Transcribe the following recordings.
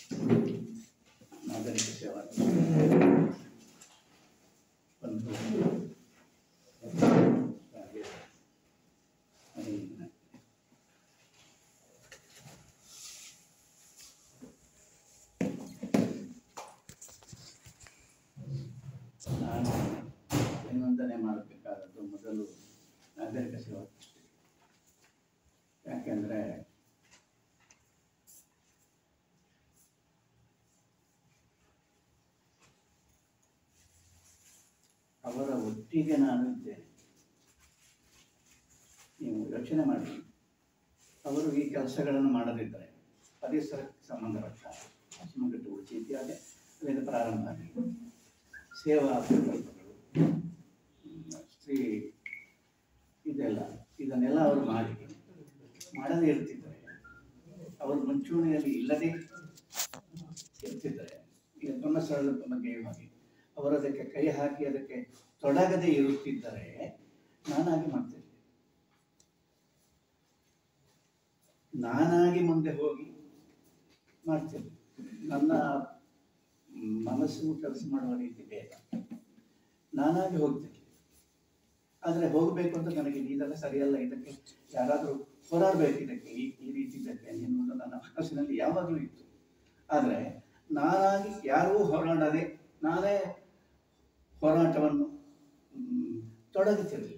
ನಾಗರಿಕ ಸೇವಾ ಒಂದು ಹಾಗೆ ಮನೆಯಿಂದ ನಾನು ಅಭಿನಂದನೆ ಮಾಡಬೇಕಾದದ್ದು ಮೊದಲು ನಾಗರಿಕ ಸೇವಾ ಟ್ರಸ್ಟ್ ಯಾಕೆಂದರೆ ಅವರ ಒಟ್ಟಿಗೆ ನಾನು ಇದ್ದೇನೆ ನೀವು ಯೋಚನೆ ಮಾಡಿ ಅವರು ಈ ಕೆಲಸಗಳನ್ನು ಮಾಡದಿದ್ದರೆ ಪರಿಸರಕ್ಕೆ ಸಂಬಂಧಪಟ್ಟ ಹಸಿಮಗಟ್ಟು ಉಳಿಸಿ ಇತ್ಯಾದಿ ಅದರಿಂದ ಪ್ರಾರಂಭ ಆಗಿ ಸೇವಾ ಪ್ರಕಲ್ಪಗಳು ಹ್ಮ್, ಸ್ತ್ರೀ ಇದೆಲ್ಲ ಇದನ್ನೆಲ್ಲ ಅವರು ಮಾಡಿ ಮಾಡದೇ ಇರ್ತಿದ್ದಾರೆ ಅವರು ಮುಂಚೂಣಿಯಲ್ಲಿ ಇಲ್ಲದೆ ಇರ್ತಿದ್ದಾರೆ ಈಗ ಧರ್ಮಸ್ಥಳದ ಬಗ್ಗೆ ಹಾಗೆ ಅವರು ಅದಕ್ಕೆ ಕೈ ಹಾಕಿ ಅದಕ್ಕೆ ತೊಡಗದೆ ಇರುತ್ತಿದ್ದರೆ ನಾನಾಗಿ ಮಾಡ್ತಿದ್ದೆ ನಾನಾಗಿ ಮುಂದೆ ಹೋಗಿ ಮಾಡ್ತೇನೆ ನನ್ನ ಮನಸ್ಸು ಕೆಲಸ ಮಾಡುವ ರೀತಿ ಬೇಡ ನಾನಾಗಿ ಹೋಗ್ತೇನೆ ಆದರೆ ಹೋಗಬೇಕು ಅಂತ ನನಗೆ ಇದೆಲ್ಲ ಸರಿಯಲ್ಲ ಇದಕ್ಕೆ ಯಾರಾದರೂ ಹೋರಾಡಬೇಕು ಇದಕ್ಕೆ ಈ ಈ ರೀತಿ ಇದಕ್ಕೆ ಎನ್ನುವುದು ನನ್ನ ಮನಸ್ಸಿನಲ್ಲಿ ಯಾವಾಗಲೂ ಇತ್ತು ಆದರೆ ನಾನಾಗಿ ಯಾರೂ ಹೋರಾಡದೆ ನಾನೇ ಹೋರಾಟವನ್ನು ಮ್, ತೊಡಗುತ್ತಿರಲಿಲ್ಲ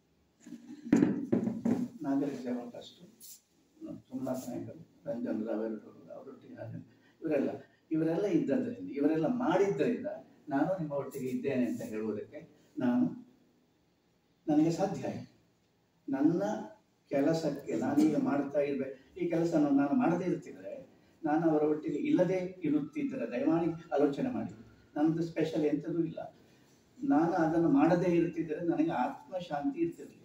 ನಾಗರಿಕ ಸೇವಾ ಟ್ರಸ್ಟ್ ಸೋಮನಾಥ ನಾಯಕರು ರಂಜನ್ ರಾವೇರು ಅವರೊಟ್ಟಿಗೆ ನಾನು ಇವರೆಲ್ಲ ಇವರೆಲ್ಲ ಇದ್ದದ್ದರಿಂದ ಇವರೆಲ್ಲ ಮಾಡಿದ್ದರಿಂದ ನಾನು ನಿಮ್ಮ ಒಟ್ಟಿಗೆ ಇದ್ದೇನೆ ಅಂತ ಹೇಳುವುದಕ್ಕೆ ನಾನು ನನಗೆ ಸಾಧ್ಯ ಆಯಿತು ನನ್ನ ಕೆಲಸಕ್ಕೆ ನಾನೀಗ ಮಾಡ್ತಾ ಇರಬೇಕು ಈ ಕೆಲಸವನ್ನು ನಾನು ಮಾಡದೇ ಇರ್ತಿದ್ರೆ ನಾನು ಅವರ ಒಟ್ಟಿಗೆ ಇಲ್ಲದೆ ಇರುತ್ತಿದ್ದರೆ ದಯಮಾಡಿ ಆಲೋಚನೆ ಮಾಡಿ ನನ್ನದು ಸ್ಪೆಷಲ್ ಎಂಥದೂ ಇಲ್ಲ ನಾನು ಅದನ್ನು ಮಾಡದೇ ಇರ್ತಿದ್ದರೆ ನನಗೆ ಆತ್ಮಶಾಂತಿ ಇರ್ತಿರಲಿಲ್ಲ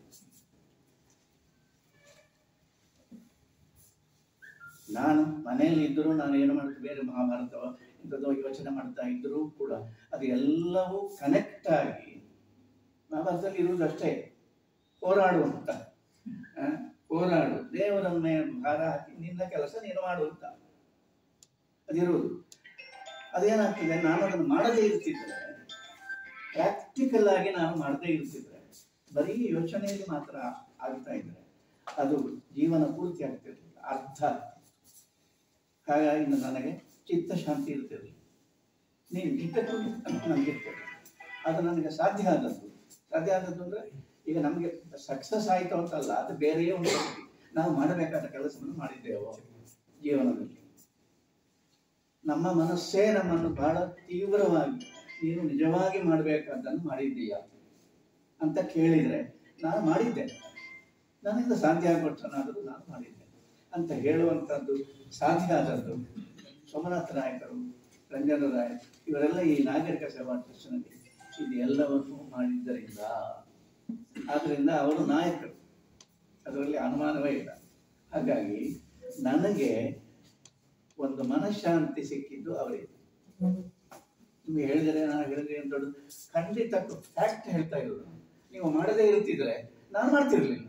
ನಾನು ಮನೆಯಲ್ಲಿ ಇದ್ದರೂ ನಾನು ಏನು ಮಾಡ್ತೀನಿ ಬೇರೆ ಮಹಾಭಾರತವ ಇಂಥದ್ದು ಯೋಚನೆ ಮಾಡ್ತಾ ಇದ್ದರೂ ಕೂಡ ಅದು ಎಲ್ಲವೂ ಕನೆಕ್ಟ್ ಆಗಿ ಮಹಾಭಾರತದಲ್ಲಿ ಇರುವುದು ಅಷ್ಟೇ ಹೋರಾಡು ಅಂತ ಆ, ಹೋರಾಡು ದೇವರ ಮೇಲೆ ಭಾರ ಹಾಕಿ ನಿನ್ನ ಕೆಲಸ ನೀನು ಮಾಡು ಅಂತ ಅದಿರುವುದು ಅದೇನಾಗ್ತಿದೆ ನಾನು ಅದನ್ನು ಮಾಡದೇ ಇರ್ತಿದ್ರೆ ಪ್ರಾಕ್ಟಿಕಲ್ ಆಗಿ ನಾನು ಮಾಡದೇ ಇರ್ತಿದ್ರೆ ಬರೀ ಯೋಚನೆಯಲ್ಲಿ ಮಾತ್ರ ಆಗ್ತಾ ಇದ್ರೆ ಅದು ಜೀವನ ಪೂರ್ತಿ ಆಗ್ತಿರ್ಲಿಲ್ಲ ಅರ್ಧ ಹಾಗಾಗಿ ನನಗೆ ಚಿತ್ತ ಶಾಂತಿ ಇರ್ತಿರಲಿಲ್ಲ ನೀವು ಇದಕ್ಕೂ ನನಗಿರ್ತದೆ ಅದು ನನಗೆ ಸಾಧ್ಯ ಆದದ್ದು ಸಾಧ್ಯ ಆದದ್ದು ಅಂದರೆ ಈಗ ನಮಗೆ ಸಕ್ಸಸ್ ಆಯಿತು ಅಂತಲ್ಲ ಅದು ಬೇರೆಯೇ ಒಂದು ಶಕ್ತಿ. ನಾವು ಮಾಡಬೇಕಾದ ಕೆಲಸವನ್ನು ಮಾಡಿದ್ದೇವೋ ಜೀವನದಲ್ಲಿ ನಮ್ಮ ಮನಸ್ಸೇ ನಮ್ಮನ್ನು ಬಹಳ ತೀವ್ರವಾಗಿ ನೀನು ನಿಜವಾಗಿ ಮಾಡಬೇಕಾದ್ದನ್ನು ಮಾಡಿದ್ದೀಯಾ ಅಂತ ಕೇಳಿದರೆ ನಾನು ಮಾಡಿದ್ದೆ ನನ್ನಿಂದ ಸಾಧ್ಯ ಆಗೋಷ್ಟನ್ನಾದರೂ ನಾನು ಮಾಡಿದ್ದೆ ಅಂತ ಹೇಳುವಂಥದ್ದು ಸಾಧ್ಯ ಆದದ್ದು ಸೋಮನಾಥ ನಾಯಕರು ರಂಜನ ರಾಯ್ ಇವರೆಲ್ಲ ಈ ನಾಗರಿಕ ಸೇವಾ ಟ್ರಸ್ಟ್ನಲ್ಲಿ ಇದು ಎಲ್ಲವನ್ನೂ ಮಾಡಿದ್ದರಿಂದ ಆದ್ದರಿಂದ ಅವರು ನಾಯಕರು ಅದರಲ್ಲಿ ಅನುಮಾನವೇ ಇಲ್ಲ ಹಾಗಾಗಿ ನನಗೆ ಒಂದು ಮನಃಶಾಂತಿ ಸಿಕ್ಕಿದ್ದು ಅವರಿಗೆ ನಿಮಗೆ ಹೇಳಿದರೆ ನಾನು ಹೇಳಿದ್ರೆ ಏನು ದೊಡ್ಡ ಖಂಡಿತ ಫ್ಯಾಕ್ಟ್ ಹೇಳ್ತಾ ಇರೋದು ನೀವು ಮಾಡದೇ ಇರ್ತಿದ್ರೆ ನಾನು ಮಾಡ್ತಿರ್ಲಿಲ್ಲ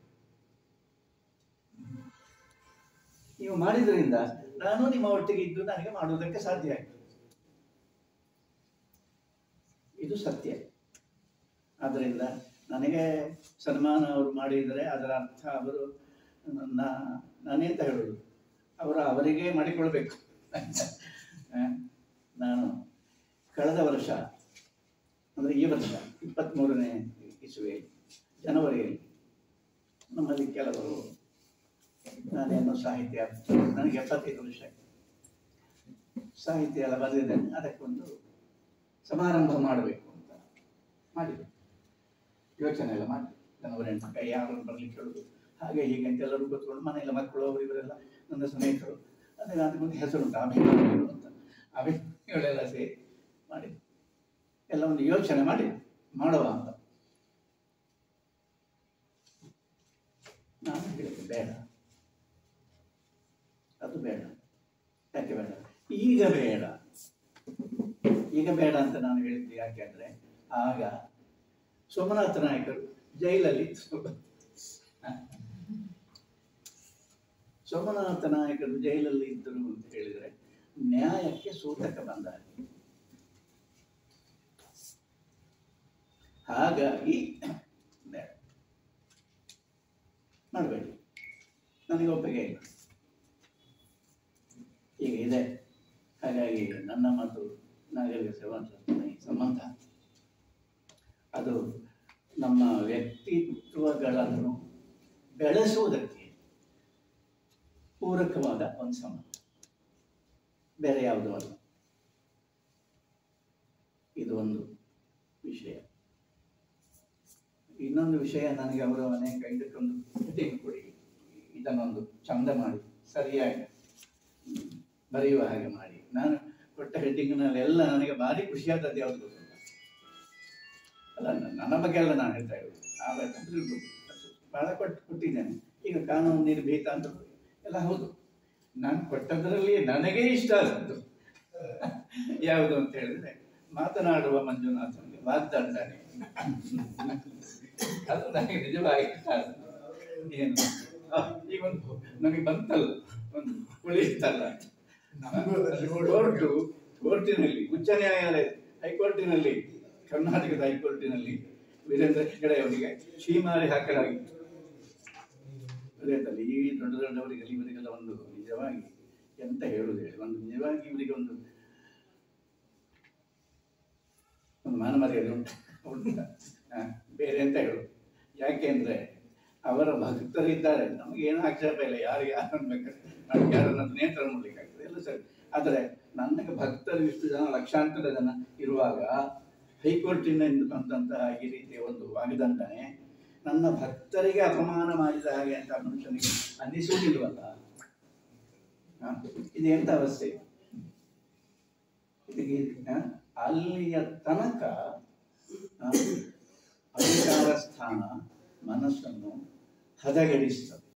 ನೀವು ಮಾಡಿದ್ರಿಂದ ನಾನು ನಿಮ್ಮ ಒಟ್ಟಿಗೆ ಇದ್ದು ನನಗೆ ಮಾಡುವುದಕ್ಕೆ ಸಾಧ್ಯ ಆಯಿತು ಇದು ಸತ್ಯ ಆದ್ದರಿಂದ ನನಗೆ ಸನ್ಮಾನ ಅವರು ಮಾಡಿದರೆ ಅದರ ಅರ್ಥ ಅವರು ನನ್ನ ನಾನೆಂತ ಹೇಳೋದು ಅವರು ಅವರಿಗೆ ಮಾಡಿಕೊಳ್ಬೇಕು ಆ, ನಾನು ಕಳೆದ ವರ್ಷ ಅಂದರೆ ಈ ವರ್ಷ ಇಪ್ಪತ್ತ್ಮೂರನೇ ಇಸುವೆ ಜನವರಿಯಲ್ಲಿ ನಮ್ಮಲ್ಲಿ ಕೆಲವರು ನಾನೇನು ಸಾಹಿತ್ಯ ನನಗೆ ಎಪ್ಪತ್ತೈದು ವರ್ಷ ಆಯ್ತು ಸಾಹಿತ್ಯ ಎಲ್ಲ ಬರೆದಿದ್ದೇನೆ ಅದಕ್ಕೊಂದು ಸಮಾರಂಭ ಮಾಡಬೇಕು ಅಂತ ಮಾಡಿದೆ ಯೋಚನೆ ಎಲ್ಲ ಮಾಡಿ ಜನವರಿ ಎಂಟು ಕೈ ಯಾರನ್ನು ಬರ್ಲಿಕ್ಕೆ ಹೇಳೋದು ಹಾಗೆ ಹೀಗೆ ಅಂತ ಎಲ್ಲರೂ ಕೂತ್ಕೊಂಡು ಮನೆಯಲ್ಲ ಮಕ್ಕಳು ಅವರು ಇವರೆಲ್ಲ ನನ್ನ ಸ್ನೇಹಿತರು ಅದಕ್ಕೆ ಅದಕ್ಕೊಂದು ಹೆಸರುಂಟು ಅಭಿಮಾನಿಗಳು ಅಂತ ಅಭಿಮಾನಿಗಳೆಲ್ಲ ಸೇರಿ ಮಾಡಿ ಎಲ್ಲ ಒಂದು ಯೋಚನೆ ಮಾಡಿ ಮಾಡುವ ಅಂತ ನಾನು ಹೇಳಿದೆ ಬೇಡ ಅದು ಬೇಡ ಯಾಕೆ ಬೇಡ ಈಗ ಬೇಡ ಈಗ ಬೇಡ ಅಂತ ನಾನು ಹೇಳಿದ್ದು ಯಾಕೆ ಅಂದರೆ ಆಗ ಸೋಮನಾಥ ನಾಯಕರು ಜೈಲಲ್ಲಿ ಸೋಮನಾಥ ನಾಯಕರು ಜೈಲಲ್ಲಿ ಇದ್ದರು ಅಂತ ಹೇಳಿದರೆ ನ್ಯಾಯಕ್ಕೆ ಸೂತಕ ಬಂದ ಹಾಗೆ. ಹಾಗಾಗಿ ಬೇಡ. ಮಾಡಬೇಡಿ ನನಗೆ ಒಪ್ಪಿಗೆ ಇಲ್ಲ ಈಗ ಇದೆ ಹಾಗಾಗಿ ನನ್ನ ಮತ್ತು ನಾಗರಿಕ ಸೇವಾ ಟ್ರಸ್ಟ್ನ ಈ ಸಂಬಂಧ ಅದು ನಮ್ಮ ವ್ಯಕ್ತಿತ್ವಗಳನ್ನು ಬೆಳೆಸುವುದಕ್ಕೆ ಪೂರಕವಾದ ಒಂದು ಸಂಬಂಧ ಬೇರೆ ಯಾವುದೂ ಅಲ್ಲ ಇದು ಒಂದು ವಿಷಯ ಇನ್ನೊಂದು ವಿಷಯ ನನಗೆ ಅವರು ಅನೇಕ ಇದಕ್ಕೊಂದು ಹೆಡ್ಡಿಂಗ್ ಕೊಡಿ ಇದನ್ನೊಂದು ಚಂದ ಮಾಡಿ ಸರಿಯಾಗಿ ಹ್ಮ್, ಬರೆಯುವ ಹಾಗೆ ಮಾಡಿ ನಾನು ಕೊಟ್ಟ ಹೆಡ್ಡಿಂಗ್ನಲ್ಲಿ ಎಲ್ಲ ನನಗೆ ಭಾರಿ ಖುಷಿಯಾದದ್ದು ಯಾವುದು ಗೊತ್ತಿಲ್ಲ ಅಲ್ಲ ನ- ನನ್ನ ಬಗ್ಗೆ ಎಲ್ಲ ನಾನು ಹೇಳ್ತಾ ಇರೋದು ಆಮೇಲೆ ತಿಳ್ಬೋದು. ಅದು ಬಹಳ ಕೊಟ್ಟು ಕೊಟ್ಟಿದ್ದೇನೆ ಈಗ ಕಾನೂನು ನಿರ್ಭೀತ ಅಂತ ಎಲ್ಲ ಹೌದು ನಾನು ಕೊಟ್ಟದರಲ್ಲಿ ನನಗೆ ಇಷ್ಟ ಆದದ್ದು ಯಾವುದು ಅಂತ ಹೇಳಿದ್ರೆ ಮಾತನಾಡುವ ಮಂಜುನಾಥನಿಗೆ ವಾಗ್ದಂಡನೆ ಅದು ನನಗೆ ನಿಜವಾಗಿ ಇಷ್ಟ ಆದದ್ದು. ಏನು ಆ, ಈಗ ಒಂದು ನನಗೆ ಬಂತಲ್ಲ ಒಂದು ಉಳಿತಲ್ಲ ನಮಗೂ ಅದರಲ್ಲಿ ಕೋರ್ಟು ಕೋರ್ಟಿನಲ್ಲಿ ಉಚ್ಚ ನ್ಯಾಯಾಲಯ ಹೈಕೋರ್ಟಿನಲ್ಲಿ ಕರ್ನಾಟಕದ ಹೈಕೋರ್ಟಿನಲ್ಲಿ ವೀರೇಂದ್ರ ಹೆಗಡೆ ಅವರಿಗೆ ಶ್ರೀಮಾರಿ ಹಾಕಲಾಗಿತ್ತು ಹೃದಯದಲ್ಲಿ ಈ ದೊಡ್ಡ ದೊಡ್ಡವರಿಗೆ ಇವರಿಗೆಲ್ಲ ಒಂದು ನಿಜವಾಗಿ ಎಂತ ಹೇಳುದು ಹೇಳಿ ಒಂದು ನಿಜವಾಗಿ ಇವರಿಗೆ ಒಂದು ಒಂದು ಮಾನಮರ್ಯಾದೆ ಉಂಟು ಉಂಟ ಆ, ಬೇರೆ ಎಂತ ಹೇಳು ಯಾಕೆಂದ್ರೆ ಅವರ ಭಕ್ತರಿದ್ದಾರೆ ನಮಗೆ ಏನು ಆಕ್ಷೇಪ ಇಲ್ಲ ಯಾರು ಯಾರನ್ನು ಬೇಕಾದ್ರೆ ಮಾಡಿ ಯಾರನ್ನ ನಿಯಂತ್ರಣ ಮಾಡ್ಲಿಕ್ಕಾಗ್ತದೆ ಎಲ್ಲ ಸರಿ ಆದರೆ ನನಗೆ ಭಕ್ತರು ಇಷ್ಟು ಜನ ಲಕ್ಷಾಂತರ ಜನ ಇರುವಾಗ ಹೈಕೋರ್ಟಿನಿಂದ ಬಂದಂತಹ ಈ ರೀತಿಯ ಒಂದು ವಾಗ್ದಂಡನೆ ನನ್ನ ಭಕ್ತರಿಗೆ ಅಪಮಾನ ಮಾಡಿದ ಹಾಗೆ ಅಂತ ಮನುಷ್ಯನಿಗೆ ಅನ್ನಿಸುವುದಿಲ್ವಲ್ಲ ಹ? ಇದು ಎಂತ ಅವಸ್ಥೆ ಇದಕ್ಕೆ ಹ? ಅಲ್ಲಿಯ ತನಕ ಹ? ಅಧಿಕಾರ ಸ್ಥಾನ ಮನಸ್ಸನ್ನು ಹದಗೆಡಿಸ್ತದೆ